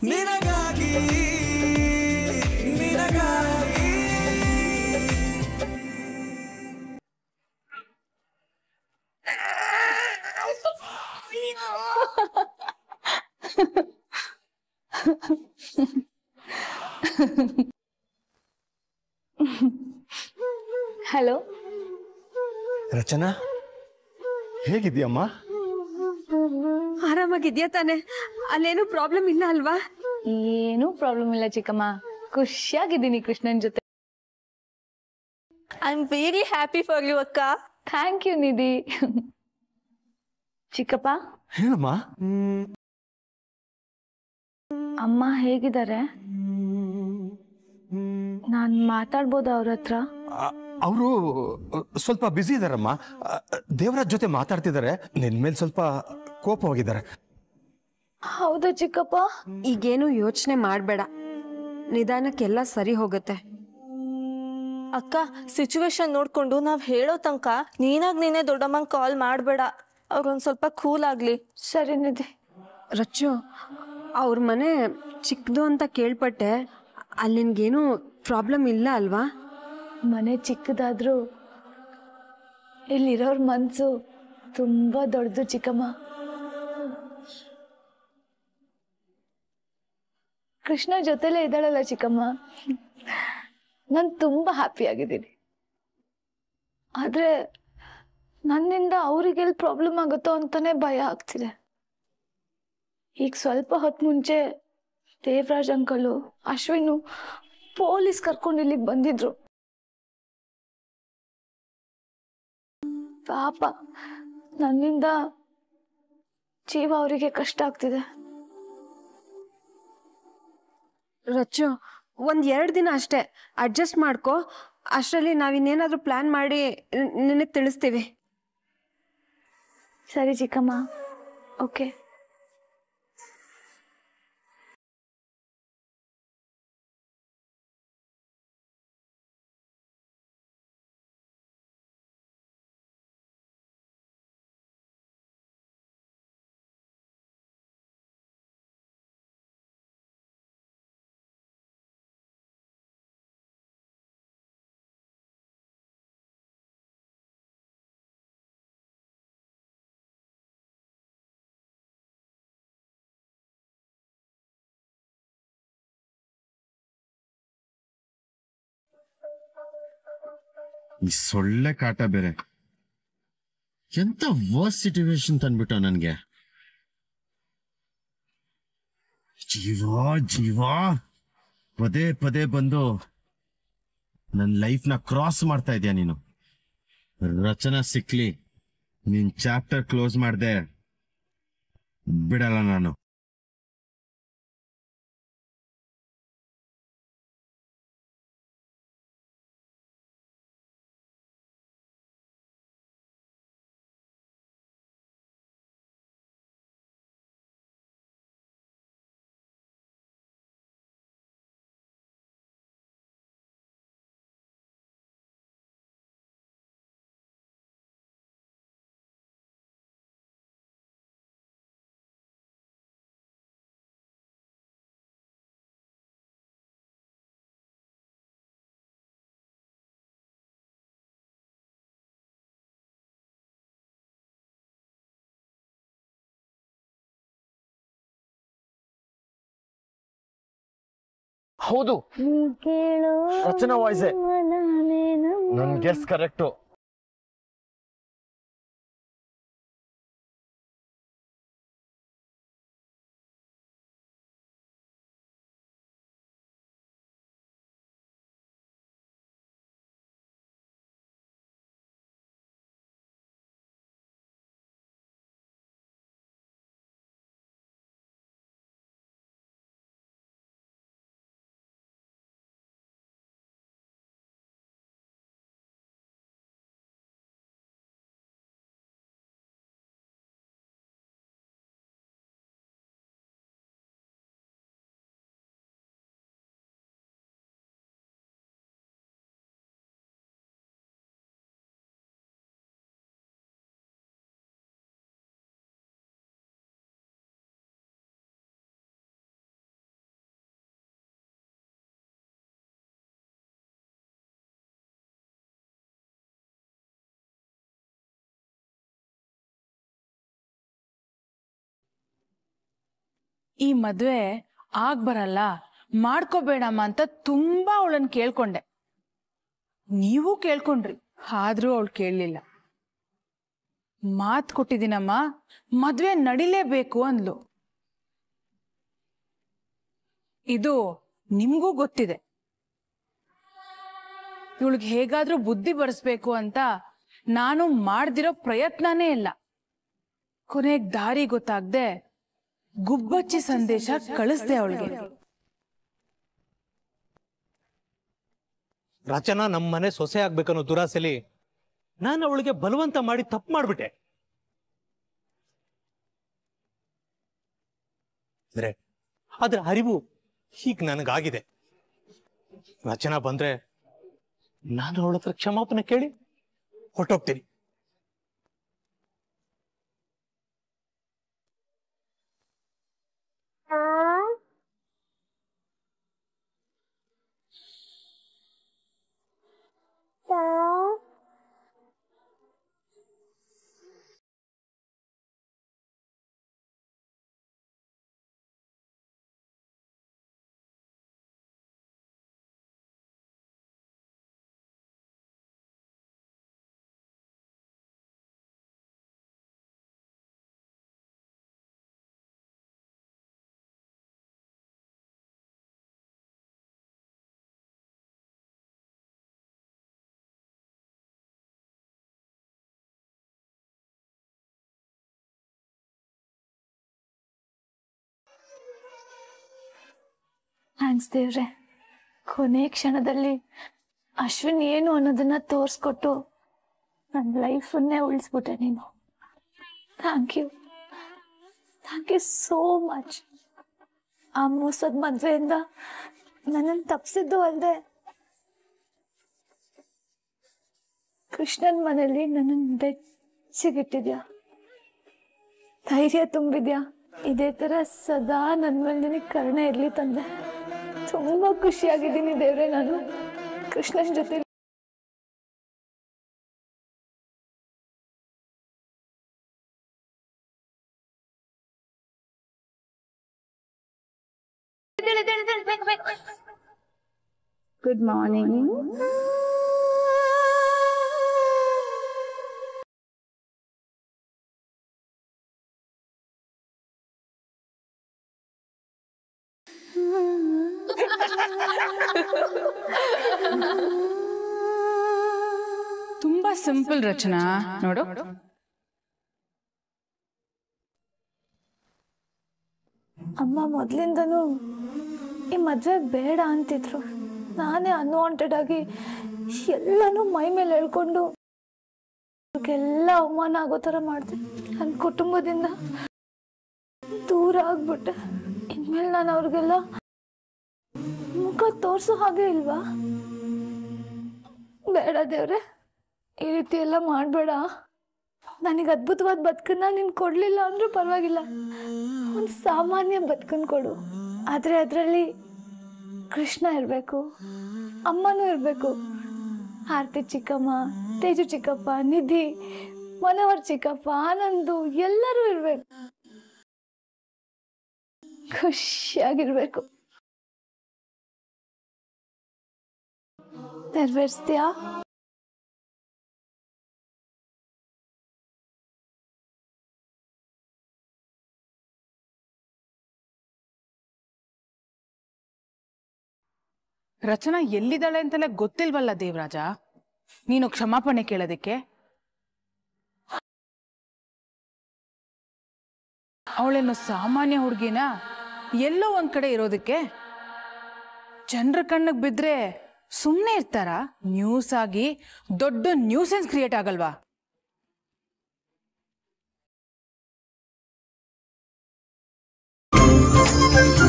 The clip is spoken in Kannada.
ನಿನಗಾಗಿ ನಿನಗಾಗಿ ಹಲೋ ರಚನಾ ಹೇಗಿದ್ಯಮ್ಮ ಆರಾಮಾಗಿದ್ಯಾ ತಾನೆ ಅಲ್ಲೇನು ಪ್ರಾಬ್ಲಮ್ ಇಲ್ಲ ಅಲ್ವಾ ಏನೂ ಪ್ರಾಬ್ಲಮ್ ಇಲ್ಲ ಚಿಕ್ಕಮ್ಮ ಖುಷಿಯಾಗಿದ್ದೀನಿ ಕೃಷ್ಣನ್ ಜೊತೆ I am very happy for you ಅಕ್ಕ ಥ್ಯಾಂಕ್ ಯು ನಿಧಿ ಚಿಕ್ಕಪ್ಪ ಹೇಳಮ್ಮ ಅಮ್ಮ ಹೇಗಿದ್ದಾರೆ ನಾನು ಮಾತಾಡ್ಬೋದಾ ಅವ್ರ ಹತ್ರ ಅವರು ಸ್ವಲ್ಪ ಬ್ಯುಸಿ ಇದಾರಮ್ಮ ದೇವರಾಜ್ ಜೊತೆ ಮಾತಾಡ್ತಿದ್ದಾರೆ ನಿನ್ ಮೇಲೆ ಸ್ವಲ್ಪ ಕೋಪವಾಗಿದ್ದಾರೆ ಹೌದಾ ಚಿಕ್ಕಪ್ಪ ಈಗೇನು ಯೋಚನೆ ಮಾಡಬೇಡ ನಿಧಾನಕ್ಕೆಲ್ಲ ಸರಿ ಹೋಗುತ್ತೆ ಅಕ್ಕ ಸಿಚುವೇಶನ್ ನೋಡ್ಕೊಂಡು ನಾವ್ ಹೇಳೋ ತನಕ ನೀನಾಗ್ ನೀನೇ ದೊಡ್ಡಮ್ಮಂಗ್ ಕಾಲ್ ಮಾಡಬೇಡ ಅವ್ರೊಂದ್ ಸ್ವಲ್ಪ ಕೂಲ್ ಆಗ್ಲಿ ಸರಿ ನಿಧಿ ರಚ್ಚು ಅವ್ರ ಮನೆ ಚಿಕ್ಕದು ಅಂತ ಕೇಳ್ಪಟ್ಟೆ ಅಲ್ಲಿ ನಿನ್ಗೇನು ಪ್ರಾಬ್ಲಮ್ ಇಲ್ಲ ಅಲ್ವಾ ಮನೆ ಚಿಕ್ಕದಾದ್ರೂ ಇಲ್ಲಿರೋರ್ ಮನ್ಸು ತುಂಬಾ ದೊಡ್ಡದು ಚಿಕ್ಕಮ್ಮ ಕೃಷ್ಣ ಜೊತೆಲೇ ಇದ್ದಾಳಲ್ಲ ಚಿಕ್ಕಮ್ಮ ನಾನು ತುಂಬಾ ಹ್ಯಾಪಿ ಆಗಿದ್ದೀನಿ ಆದ್ರೆ ನನ್ನಿಂದ ಅವ್ರಿಗೆಲ್ಲಿ ಪ್ರಾಬ್ಲಮ್ ಆಗುತ್ತೋ ಅಂತಾನೆ ಭಯ ಆಗ್ತಿದೆ ಈಗ ಸ್ವಲ್ಪ ಹೊತ್ತು ಮುಂಚೆ ದೇವರಾಜ್ ಅಂಕಲು ಅಶ್ವಿನು ಪೊಲೀಸ್ ಕರ್ಕೊಂಡು ಇಲ್ಲಿಗೆ ಬಂದಿದ್ರು ಪಾಪ ನನ್ನಿಂದ ಜೀವ ಅವರಿಗೆ ಕಷ್ಟ ಆಗ್ತಿದೆ ರಚ್ಚು ಒಂದ್ ಎರಡು ದಿನ ಅಷ್ಟೇ ಅಡ್ಜಸ್ಟ್ ಮಾಡ್ಕೊ ಅಷ್ಟರಲ್ಲಿ ನಾವಿನ್ನೇನಾದ್ರೂ ಪ್ಲಾನ್ ಮಾಡಿ ನಿನಗೆ ತಿಳಿಸ್ತೀವಿ ಸರಿ ಚಿಕ್ಕಮ್ಮ ಓಕೆ ಈ ಸೊಳ್ಳೆ ಕಾಟ ಬೇರೆ ಎಂತ ವರ್ಸ್ ಸಿಚುವೇಶನ್ ತಂದ್ಬಿಟ್ಟ ನನ್ಗೆ ಜೀವ ಜೀವ ಪದೇ ಪದೇ ಬಂದು ನನ್ನ ಲೈಫ್ನ ಕ್ರಾಸ್ ಮಾಡ್ತಾ ಇದೀಯ ನೀನು ರಚನಾ ಸಿಕ್ಲಿ ನಿನ್ ಚಾಪ್ಟರ್ ಕ್ಲೋಸ್ ಮಾಡ್ದೆ ಬಿಡಲ್ಲ ನಾನು ಹೌದು ರಚನಾ ವಾಯ್ಸೆ ನನ್ ಗೆಸ್ ಕರೆಕ್ಟು ಈ ಮದ್ವೆ ಆಗ್ ಬರಲ್ಲ ಮಾಡ್ಕೋಬೇಡಮ್ಮ ಅಂತ ತುಂಬಾ ಅವಳನ್ನ ಕೇಳ್ಕೊಂಡೆ ನೀವು ಕೇಳ್ಕೊಂಡ್ರಿ ಆದ್ರೂ ಅವಳು ಕೇಳಲಿಲ್ಲ ಮಾತ್ ಕೊಟ್ಟಿದ್ದೀನಮ್ಮ ಮದ್ವೆ ನಡಿಲೇಬೇಕು ಅಂದ್ಲು ಇದು ನಿಮ್ಗೂ ಗೊತ್ತಿದೆ ಇವಳಿಗೆ ಹೇಗಾದ್ರೂ ಬುದ್ಧಿ ಬರೆಸ್ಬೇಕು ಅಂತ ನಾನು ಮಾಡ್ದಿರೋ ಪ್ರಯತ್ನನೇ ಇಲ್ಲ ಕೊನೆಗ್ ದಾರಿ ಗೊತ್ತಾಗ್ದೆ ಗುಬ್ಬಚ್ಚಿ ಸಂದೇಶ ಕಳಿಸ್ದೆ ಅವಳಿಗೆ ರಚನಾ ನಮ್ಮ ಮನೆ ಸೊಸೆ ಆಗ್ಬೇಕನ್ನೋ ದುರಾಸೆಲಿ ನಾನು ಅವಳಿಗೆ ಬಲವಂತ ಮಾಡಿ ತಪ್ಪು ಮಾಡ್ಬಿಟ್ಟೆ ಅಂದ್ರೆ ಅದ್ರ ಅರಿವು ಹೀಗ್ ನನಗಾಗಿದೆ ರಚನಾ ಬಂದ್ರೆ ನಾನು ಅವಳ ಹತ್ರ ಕ್ಷಮಾಪಣೆ ಕೇಳಿ ಹೊಟ್ಟೋಗ್ತೀನಿ ಥ್ಯಾಂಕ್ಸ್ ದೇವ್ರೆ ಕೊನೆ ಕ್ಷಣದಲ್ಲಿ ಅಶ್ವಿನ್ ಏನು ಅನ್ನೋದನ್ನ ತೋರಿಸ್ಕೊಟ್ಟು ನನ್ನ ಲೈಫನ್ನೇ ಉಳಿಸ್ಬಿಟ್ಟೆ ನೀನು thank you thank you so much ಆ ಮೋಸದ ಮದುವೆಯಿಂದ ನನ್ನನ್ನು ತಪ್ಪಿಸಿದ್ದು ಅಲ್ಲದೆ ಕೃಷ್ಣನ್ ಮನೇಲಿ ನನ್ನನ್ನು ಬೆಚ್ಚಗಿಟ್ಟಿದ್ಯಾ ಧೈರ್ಯ ತುಂಬಿದ್ಯಾ ಇದೇ ತರ ಸದಾ ನನ್ನ ಮೇಲೆ ನಿನಗೆ ಕರುಣೆ ಇರ್ಲಿ ತಂದೆ ತುಂಬಾ ಖುಷಿಯಾಗಿದ್ದೀನಿ ದೇವ್ರೆ ನಾನು ಕೃಷ್ಣನ್ ಜೊತೆ ಗುಡ್ ಮಾರ್ನಿಂಗ್ ತುಂಬಾ ಸಿಂಪಲ್ ರಚನಾ ನೋಡು ಅಮ್ಮ ಮೊದ್ಲಿಂದನೂ ಈ ಮದ್ವೆ ಬೇಡ ಅಂತಿದ್ರು ನಾನೇ ಅನ್ವಾಂಟೆಡ್ ಆಗಿ ಎಲ್ಲನೂ ಮೈ ಮೇಲೆ ಹೇಳ್ಕೊಂಡು ಅವ್ರಿಗೆಲ್ಲ ಅವಮಾನ ಆಗೋ ಥರ ಮಾಡಿದೆ ನನ್ನ ಕುಟುಂಬದಿಂದ ದೂರ ಆಗ್ಬಿಟ್ಟೆ ಇನ್ಮೇಲೆ ನಾನು ಅವ್ರಿಗೆಲ್ಲ ಮುಖ ತೋರ್ಸೋ ಹಾಗೆ ಇಲ್ವಾ ಬೇಡ ದೇವ್ರೆ ಈ ರೀತಿ ಎಲ್ಲ ಮಾಡಬೇಡ ನನಗೆ ಅದ್ಭುತವಾದ ಬದುಕನ್ನ ನೀನು ಕೊಡಲಿಲ್ಲ ಅಂದ್ರೂ ಪರವಾಗಿಲ್ಲ ಒಂದು ಸಾಮಾನ್ಯ ಬದುಕನ್ನು ಕೊಡು ಆದರೆ ಅದರಲ್ಲಿ ಕೃಷ್ಣ ಇರಬೇಕು ಅಮ್ಮನೂ ಇರಬೇಕು ಆರತಿ ಚಿಕ್ಕಮ್ಮ ತೇಜು ಚಿಕ್ಕಪ್ಪ ನಿಧಿ ಮನೋಹರ್ ಚಿಕ್ಕಪ್ಪ ಆನಂದು ಎಲ್ಲರೂ ಇರಬೇಕು ಖುಷಿಯಾಗಿರ್ಬೇಕು ನೆರವೇರಿಸ್ತೀಯಾ ರಚನಾ ಎಲ್ಲಿದ್ದಾಳೆ ಅಂತೆಲ್ಲ ಗೊತ್ತಿಲ್ವಲ್ಲ ದೇವರಾಜ ನೀನು ಕ್ಷಮಾಪಣೆ ಕೇಳೋದಕ್ಕೆ ಅವಳೇನು ಸಾಮಾನ್ಯ ಹುಡುಗಿನ ಎಲ್ಲೋ ಒಂದ್ ಕಡೆ ಇರೋದಕ್ಕೆ ಜನರ ಕಣ್ಣಿಗೆ ಬಿದ್ರೆ ಸುಮ್ಮನೆ ಇರ್ತಾರ ನ್ಯೂಸ್ ಆಗಿ ದೊಡ್ಡ ನ್ಯೂಸೆನ್ಸ್ ಕ್ರಿಯೇಟ್ ಆಗಲ್ವಾ thank you